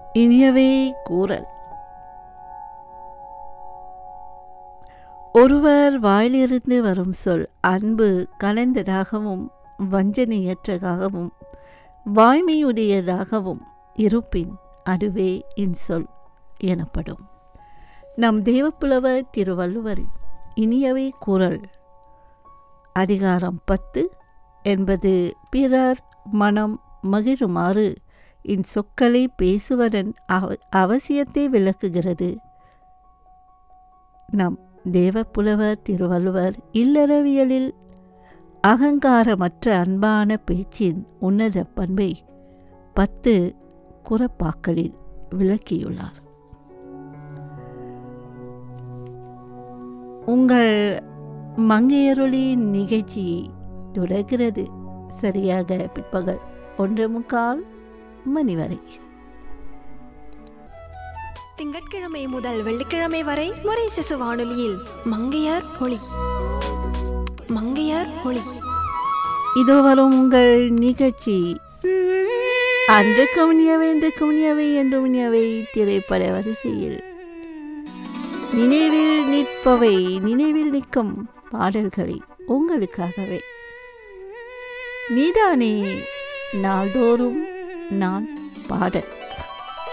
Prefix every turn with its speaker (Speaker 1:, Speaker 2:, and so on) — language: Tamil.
Speaker 1: இனியவே கூறல் ஒருவர் வாயிலிருந்து வரும் சொல் அன்பு கலந்ததாகவும் வஞ்சனையற்றதாகவும் வாய்மையுடையதாகவும் இருப்பின் அதுவே இன்சொல் எனப்படும் நம் தேவப்புலவர் திருவள்ளுவரின் இனியவை குரல் அதிகாரம் பத்து என்பது பிறர் மனம் மகிழுமாறு இச்சொற்களை பேசுவதன் அவ அவசியத்தை விளக்குகிறது நம் தேவப்புலவர் திருவள்ளுவர் இல்லறவியலில் அகங்காரமற்ற அன்பான பேச்சின் உன்னத பண்பை பத்து குறப்பாக்களில் விளக்கியுள்ளார் உங்கள் மங்கையருளி நிகழ்ச்சி தொடர்கிறது சரியாக பிற்பகல் ஒன்று முக்கால் மணி வரை
Speaker 2: திங்கட்கிழமை முதல் வெள்ளிக்கிழமை வரை முறை சிசு வானொலியில் மங்கையர் ஒளி மங்கையர் ஒளி
Speaker 1: இதோ வரும் உங்கள் நிகழ்ச்சி அன்று கவனியவை என்று கவனியவை என்று கவனியவை திரைப்பட வரிசையில் நினைவில் நிற்பவை நினைவில் நிற்கும் பாடல்களை உங்களுக்காகவே நீதானே நாள்தோறும் நான் பாடல்